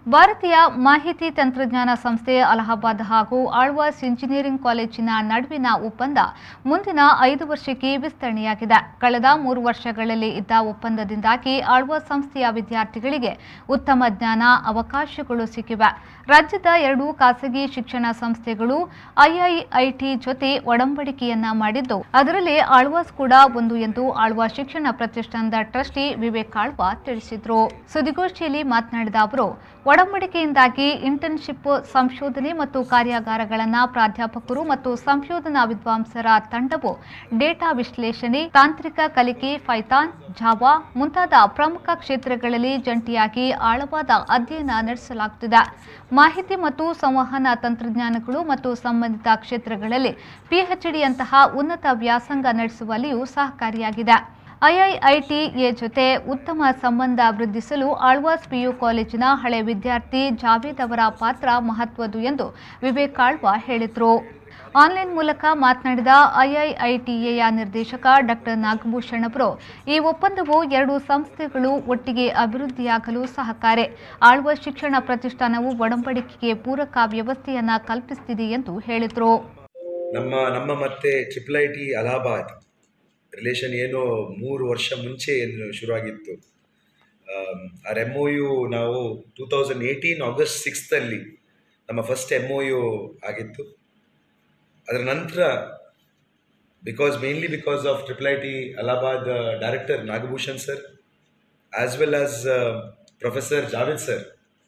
ಭಾರತೀಯ ಮಾಹಿತಿ ತಂತ್ರಜ್ಞಾನ ಸಂಸ್ಥೆ ಅಲಹಾಬಾದ್ ಹಾಗೂ ಆಳ್ವಾಸ್ ಇಂಜಿನಿಯರಿಂಗ್ ಕಾಲೇಜಿನ ನಡುವಿನ ಒಪ್ಪಂದ ಮುಂದಿನ ಐದು ವರ್ಷಕ್ಕೆ ವಿಸ್ತರಣೆಯಾಗಿದೆ ಕಳೆದ ಮೂರು ವರ್ಷಗಳಲ್ಲಿ ಇದ್ದ ಒಪ್ಪಂದದಿಂದಾಗಿ ಆಳ್ವಾಸ್ ಸಂಸ್ಥೆಯ ವಿದ್ಯಾರ್ಥಿಗಳಿಗೆ ಉತ್ತಮ ಜ್ಞಾನ ಅವಕಾಶಗಳು ಸಿಕ್ಕಿವೆ ರಾಜ್ಯದ ಎರಡು ಖಾಸಗಿ ಶಿಕ್ಷಣ ಸಂಸ್ಥೆಗಳು ಐಐಐಟಿ ಜೊತೆ ಒಡಂಬಡಿಕೆಯನ್ನ ಮಾಡಿದ್ದು ಅದರಲ್ಲಿ ಆಳ್ವಾಸ್ ಕೂಡ ಒಂದು ಎಂದು ಆಳ್ವಾಸ್ ಶಿಕ್ಷಣ ಪ್ರತಿಷ್ಠಾನದ ಟ್ರಸ್ಟಿ ವಿವೇಕ್ ಆಳ್ವಾ ತಿಳಿಸಿದರು ಸುದ್ದಿಗೋಷ್ಠಿಯಲ್ಲಿ ಮಾತನಾಡಿದ ಅವರು ಒಡಂಬಡಿಕೆಯಿಂದಾಗಿ ಇಂಟರ್ನ್ಶಿಪ್ ಸಂಶೋಧನೆ ಮತ್ತು ಕಾರ್ಯಾಗಾರಗಳನ್ನು ಪ್ರಾಧ್ಯಾಪಕರು ಮತ್ತು ಸಂಶೋಧನಾ ವಿದ್ವಾಂಸರ ತಂಡವು ಡೇಟಾ ವಿಶ್ಲೇಷಣೆ ತಾಂತ್ರಿಕ ಕಲಿಕೆ ಫೈಥಾನ್ ಜಾವಾ ಮುಂತಾದ ಪ್ರಮುಖ ಕ್ಷೇತ್ರಗಳಲ್ಲಿ ಜಂಟಿಯಾಗಿ ಆಳವಾದ ಅಧ್ಯಯನ ನಡೆಸಲಾಗುತ್ತಿದೆ ಮಾಹಿತಿ ಮತ್ತು ಸಂವಹನ ತಂತ್ರಜ್ಞಾನಗಳು ಮತ್ತು ಸಂಬಂಧಿತ ಕ್ಷೇತ್ರಗಳಲ್ಲಿ ಪಿಎಚ್ಡಿಯಂತಹ ಉನ್ನತ ವ್ಯಾಸಂಗ ನಡೆಸುವಲ್ಲಿಯೂ ಸಹಕಾರಿಯಾಗಿದೆ ಐಐಐಟಿಎ ಜೊತೆ ಉತ್ತಮ ಸಂಬಂಧ ವೃದ್ಧಿಸಲು ಆಳ್ವಾಸ್ ಪಿಯು ಕಾಲೇಜಿನ ಹಳೆ ವಿದ್ಯಾರ್ಥಿ ಜಾವೇದ್ ಅವರ ಪಾತ್ರ ಮಹತ್ವದ್ದು ಎಂದು ವಿವೇಕ್ ಆಳ್ವಾ ಹೇಳಿದರು ಆನ್ಲೈನ್ ಮೂಲಕ ಮಾತನಾಡಿದ ಐಐಐಟಿಎಯ ನಿರ್ದೇಶಕ ಡಾಕ್ಟರ್ ನಾಗಭೂಷಣ್ ಅವರು ಈ ಒಪ್ಪಂದವು ಎರಡು ಸಂಸ್ಥೆಗಳು ಒಟ್ಟಿಗೆ ಅಭಿವೃದ್ಧಿಯಾಗಲು ಸಹಕಾರಿ ಆಳ್ವ ಶಿಕ್ಷಣ ಪ್ರತಿಷ್ಠಾನವು ಒಡಂಬಡಿಕೆಗೆ ಪೂರಕ ವ್ಯವಸ್ಥೆಯನ್ನ ಕಲ್ಪಿಸುತ್ತಿದೆ ಎಂದು ಹೇಳಿದರು ನಮ್ಮ ನಮ್ಮ ಮತ್ತೆ triple I T Allahabad relation ಏನು ಮೂರು ವರ್ಷ ಮುಂಚೆ ಏನು ಶುರುವಾಗಿತ್ತು ಆಮ್, ಆ ಎಮ್ ಒ ಯು ನಾವು ಟೂ ತೌಸಂಡ್ ಏಯ್ಟೀನ್ ಆಗಸ್ಟ್ ಸಿಕ್ಸ್ತಲ್ಲಿ ನಮ್ಮ ಫಸ್ಟ್ ಎಮ್ ಒ ಯು ಆಗಿತ್ತು ಅದರ ನಂತರ because mainly because of triple I T Allahabad director Nagabhushan sir as well as professor Javed sir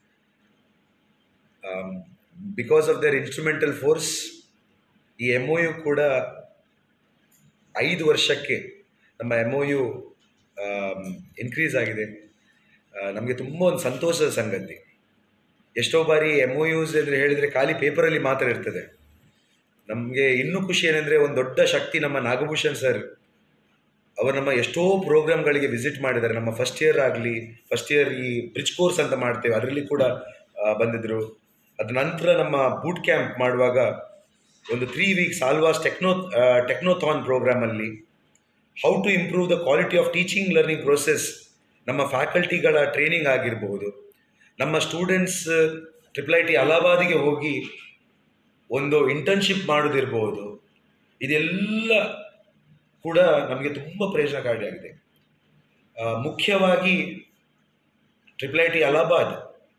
because of their instrumental force ಈ M O U ಕೂಡ ಐದು ವರ್ಷಕ್ಕೆ ನಮ್ಮ ಎಮ್ ಒ ಯು ಇನ್ಕ್ರೀಸ್ ಆಗಿದೆ ನಮಗೆ ತುಂಬ ಒಂದು ಸಂತೋಷದ ಸಂಗತಿ ಎಷ್ಟೋ ಬಾರಿ ಎಮ್ ಒ ಯುಸ್ ಅಂದರೆ ಹೇಳಿದರೆ ಖಾಲಿ ಪೇಪರಲ್ಲಿ ಮಾತ್ರ ಇರ್ತದೆ ನಮಗೆ ಇನ್ನೂ ಖುಷಿ ಏನಂದರೆ ಒಂದು ದೊಡ್ಡ ಶಕ್ತಿ ನಮ್ಮ ನಾಗಭೂಷಣ್ ಸರ್ ಅವರು ನಮ್ಮ ಎಷ್ಟೋ ಪ್ರೋಗ್ರಾಮ್ಗಳಿಗೆ ವಿಸಿಟ್ ಮಾಡಿದ್ದಾರೆ ನಮ್ಮ ಫಸ್ಟ್ ಇಯರ್ ಆಗಲಿ ಫಸ್ಟ್ ಇಯರ್ ಈ ಬ್ರಿಡ್ಜ್ ಕೋರ್ಸ್ ಅಂತ ಮಾಡ್ತೇವೆ ಅದರಲ್ಲಿ ಕೂಡ ಆ, ಬಂದಿದ್ದರು ಅದ ನಂತರ ನಮ್ಮ ಬೂಟ್ ಕ್ಯಾಂಪ್ ಮಾಡುವಾಗ ಒಂದು three weeks Alvas techno technothon ಪ್ರೋಗ್ರಾಮಲ್ಲಿ how to improve the quality of teaching learning process ನಮ್ಮ ಫ್ಯಾಕಲ್ಟಿಗಳ ಟ್ರೈನಿಂಗ್ ಆಗಿರ್ಬೋದು ನಮ್ಮ ಸ್ಟೂಡೆಂಟ್ಸ್ ಟ್ರಿಪಲ್ ಐ ಟಿ ಅಲಹಾಬಾದಿಗೆ ಹೋಗಿ ಒಂದು ಇಂಟರ್ನ್ಶಿಪ್ ಮಾಡೋದಿರ್ಬೋದು ಇದೆಲ್ಲ ಕೂಡ ನಮಗೆ ತುಂಬ ಪ್ರಯೋಜನಕಾರಿಯಾಗಿದೆ ಆ, ಮುಖ್ಯವಾಗಿ triple I T Allahabad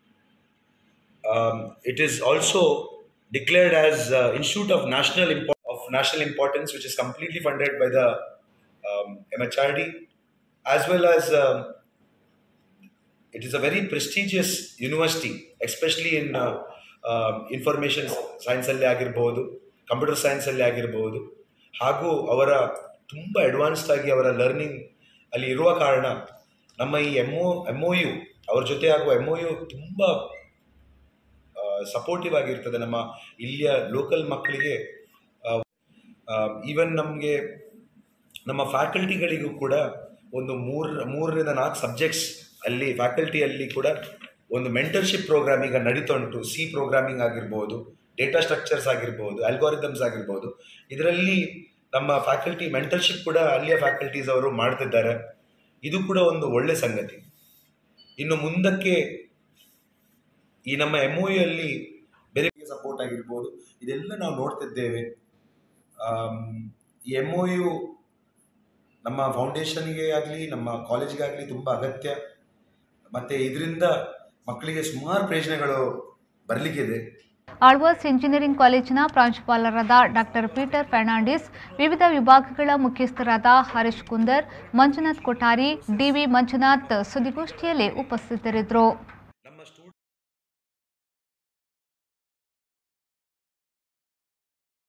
it is also declared as institute of national ಇಂಪಾ of national importance which is completely funded by the M H R D as well as it is a very prestigious university especially in information ಸೈನ್ಸಲ್ಲಿ ಆಗಿರ್ಬೋದು computer ಸೈನ್ಸಲ್ಲಿ ಆಗಿರ್ಬೋದು ಹಾಗೂ ಅವರ ತುಂಬ advanced ಆಗಿ ಅವರ learning ಅಲ್ಲಿ ಇರುವ ಕಾರಣ ನಮ್ಮ ಈ M O M O U ಅವ್ರ ಜೊತೆ ಆಗುವ ಎಮ್ ಒ ಯು ತುಂಬ ಸಪೋರ್ಟಿವ್ ಆಗಿರ್ತದೆ ನಮ್ಮ ಇಲ್ಲಿಯ ಲೋಕಲ್ ಮಕ್ಕಳಿಗೆ ಈವನ್ ನಮಗೆ ನಮ್ಮ ಫ್ಯಾಕಲ್ಟಿಗಳಿಗೂ ಕೂಡ ಒಂದು ಮೂರು ಮೂರರಿಂದ ನಾಲ್ಕು ಸಬ್ಜೆಕ್ಟ್ಸ್ ಅಲ್ಲಿ ಫ್ಯಾಕಲ್ಟಿಯಲ್ಲಿ ಕೂಡ ಒಂದು ಮೆಂಟರ್ಶಿಪ್ ಪ್ರೋಗ್ರಾಮ್ ಈಗ ನಡೀತಾ ಉಂಟು ಸಿ ಪ್ರೋಗ್ರಾಮಿಂಗ್ ಆಗಿರ್ಬೋದು ಡೇಟಾ ಸ್ಟ್ರಕ್ಚರ್ಸ್ ಆಗಿರ್ಬೋದು ಅಲ್ಗಾರಿದಮ್ಸ್ ಆಗಿರ್ಬೋದು ಇದರಲ್ಲಿ ನಮ್ಮ ಫ್ಯಾಕಲ್ಟಿ ಮೆಂಟರ್ಶಿಪ್ ಕೂಡ ಅಲ್ಲಿಯ ಫ್ಯಾಕಲ್ಟೀಸ್ ಅವರು ಮಾಡ್ತಿದ್ದಾರೆ ಇದು ಕೂಡ ಒಂದು ಒಳ್ಳೆ ಸಂಗತಿ ಇನ್ನು ಮುಂದಕ್ಕೆ ಈ ನಮ್ಮ ಎಮ್ ಒ ಅಲ್ಲಿ ಬೇರೆ ಸಪೋರ್ಟ್ ಆಗಿರ್ಬೋದು ಇದೆಲ್ಲ ನಾವು ನೋಡ್ತಿದ್ದೇವೆ ಆಮ್, ಈ ಎಮ್ ಒ ಯು ನಮ್ಮ ಫೌಂಡೇಶನ್ಗೆ ಆಗಲಿ ನಮ್ಮ ಕಾಲೇಜಿಗಾಗಲಿ ತುಂಬ ಅಗತ್ಯ ಮತ್ತು ಇದರಿಂದ ಮಕ್ಕಳಿಗೆ ಸುಮಾರು ಪ್ರಯೋಜನಗಳು ಬರಲಿಕ್ಕಿದೆ ಆಳ್ವಾಸ್ ಇಂಜಿನಿಯರಿಂಗ್ ಕಾಲೇಜಿನ ಪ್ರಾಂಶುಪಾಲರಾದ ಡಾಕ್ಟರ್ ಪೀಟರ್ ಫರ್ನಾಂಡಿಸ್ ವಿವಿಧ ವಿಭಾಗಗಳ ಮುಖ್ಯಸ್ಥರಾದ ಹರೀಶ್ ಕುಂದರ್ ಮಂಜುನಾಥ್ ಕೊಠಾರಿ ಡಿವಿ ಮಂಜುನಾಥ್ ಸುದ್ದಿಗೋಷ್ಠಿಯಲ್ಲಿ ಉಪಸ್ಥಿತರಿದ್ದರು